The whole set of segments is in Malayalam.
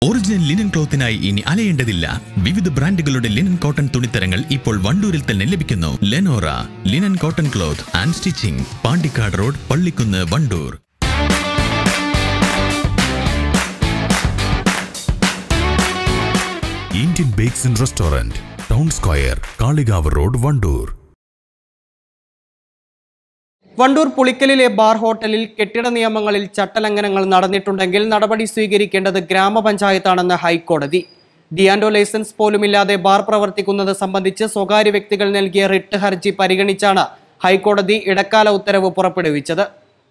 ഒറിജിനൽ ലിനൻ ക്ലോത്തിനായി ഇനി അലയേണ്ടതില്ല വിവിധ ബ്രാൻഡുകളുടെ ലിനൻ കോട്ടൺ തുണിത്തരങ്ങൾ ഇപ്പോൾ വണ്ടൂരിൽ തന്നെ ലഭിക്കുന്നു Lenora linen cotton cloth and stitching Pandikkad road Pallikkunnu Wandoor Indian bakes and restaurant town square Kalikavu road Wandoor Wandoor പുളിക്കലിലെ ബാർ ഹോട്ടലിൽ കെട്ടിട നിയമങ്ങളിൽ ചട്ടലംഘനങ്ങൾ നടന്നിട്ടുണ്ടെങ്കിൽ നടപടി സ്വീകരിക്കേണ്ടത് ഗ്രാമപഞ്ചായത്താണെന്ന് ഹൈക്കോടതി ഡിയാൻഡോ ലൈസൻസ് പോലുമില്ലാതെ ബാർ പ്രവർത്തിക്കുന്നത് സംബന്ധിച്ച് സ്വകാര്യ വ്യക്തികൾ നൽകിയ റിട്ട് ഹർജി പരിഗണിച്ചാണ് ഹൈക്കോടതി ഇടക്കാല ഉത്തരവ് പുറപ്പെടുവിച്ചത്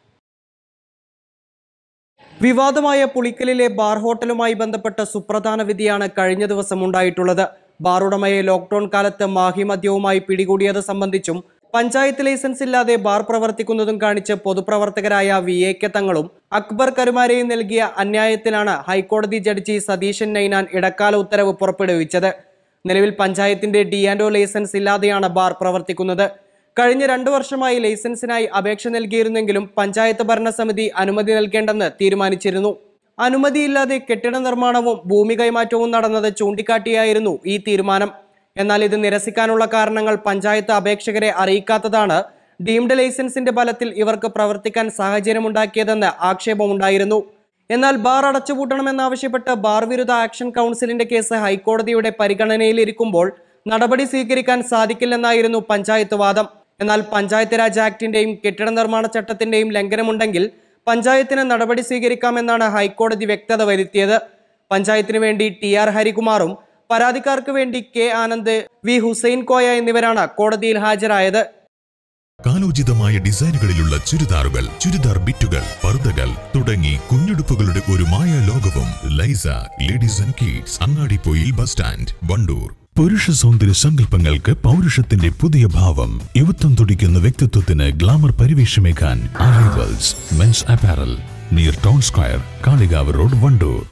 വിവാദമായ പുളിക്കലിലെ ബാർ ഹോട്ടലുമായി ബന്ധപ്പെട്ട സുപ്രധാന വിധിയാണ് കഴിഞ്ഞ ദിവസം ഉണ്ടായിട്ടുള്ളത് ബാർ ഉടമയെ ലോക്ക്ഡൌൺ കാലത്ത് മാഹി മദ്യവുമായി പിടികൂടിയത് സംബന്ധിച്ചും പഞ്ചായത്ത് ലൈസൻസ് ഇല്ലാതെ ബാർ പ്രവർത്തിക്കുന്നതും കാണിച്ച് പൊതുപ്രവർത്തകരായ വി എ കെ തങ്ങളും അക്ബർ കരുമാരെയും നൽകിയ അന്യായത്തിലാണ് ഹൈക്കോടതി ജഡ്ജി സതീശൻ നൈനാൻ ഇടക്കാല ഉത്തരവ് പുറപ്പെടുവിച്ചത് നിലവിൽ പഞ്ചായത്തിന്റെ ഡി ആൻഡ് ഒ ലൈസൻസ് ഇല്ലാതെയാണ് ബാർ പ്രവർത്തിക്കുന്നത് കഴിഞ്ഞ രണ്ടു വർഷമായി ലൈസൻസിനായി അപേക്ഷ നൽകിയിരുന്നെങ്കിലും പഞ്ചായത്ത് ഭരണസമിതി അനുമതി നൽകേണ്ടെന്ന് തീരുമാനിച്ചിരുന്നു അനുമതിയില്ലാതെ കെട്ടിട നിർമ്മാണവും ഭൂമി കൈമാറ്റവും നടന്നത് ചൂണ്ടിക്കാട്ടിയായിരുന്നു ഈ തീരുമാനം എന്നാൽ ഇത് നിരസിക്കാനുള്ള കാരണങ്ങൾ പഞ്ചായത്ത് അപേക്ഷകരെ അറിയിക്കാത്തതാണ് ഡീംഡ് ലൈസൻസിന്റെ ബലത്തിൽ ഇവർക്ക് പ്രവർത്തിക്കാൻ സാഹചര്യമുണ്ടാക്കിയതെന്ന് ആക്ഷേപമുണ്ടായിരുന്നു എന്നാൽ ബാർ അടച്ചുപൂട്ടണമെന്നാവശ്യപ്പെട്ട് ബാർ വിരുദ്ധ ആക്ഷൻ കൗൺസിലിന്റെ കേസ് ഹൈക്കോടതിയുടെ പരിഗണനയിലിരിക്കുമ്പോൾ നടപടി സ്വീകരിക്കാൻ സാധിക്കില്ലെന്നായിരുന്നു പഞ്ചായത്ത് വാദം എന്നാൽ പഞ്ചായത്ത് രാജ് ആക്ടിന്റെയും കെട്ടിട നിർമ്മാണ ചട്ടത്തിന്റെയും ലംഘനമുണ്ടെങ്കിൽ പഞ്ചായത്തിന് നടപടി സ്വീകരിക്കാമെന്നാണ് ഹൈക്കോടതി വ്യക്തത വരുത്തിയത് പഞ്ചായത്തിന് വേണ്ടി ടി ആർ ഹരികുമാറും പരാതിക്കാർക്ക് വേണ്ടി കെ ആനന്ദ് വി ഹുസൈൻ കോയ എന്നിവരാണ് കോടതിയിൽ ഹാജരായത് കാലോചിതമായ ഡിസൈനുകളിലുള്ള ചുരിദാറുകൾ ചുരിദാർ ബിറ്റുകൾ പർദ്ദകൾ തുടങ്ങി കുഞ്ഞുടുപ്പുകളുടെ ഒരു മായ ലോകവും ലൈസ ladies and kids Angadippoyil bus stand Wandoor പുരുഷ സൗന്ദര്യ സങ്കല്പങ്ങൾക്ക് പൗരുഷത്തിന്റെ പുതിയ ഭാവം യുവത്വം തുടിക്കുന്ന വ്യക്തിത്വത്തിന് ഗ്ലാമർ പരിവേഷമേകാൻ arrivals men's apparel near town square Kalikavu road Wandoor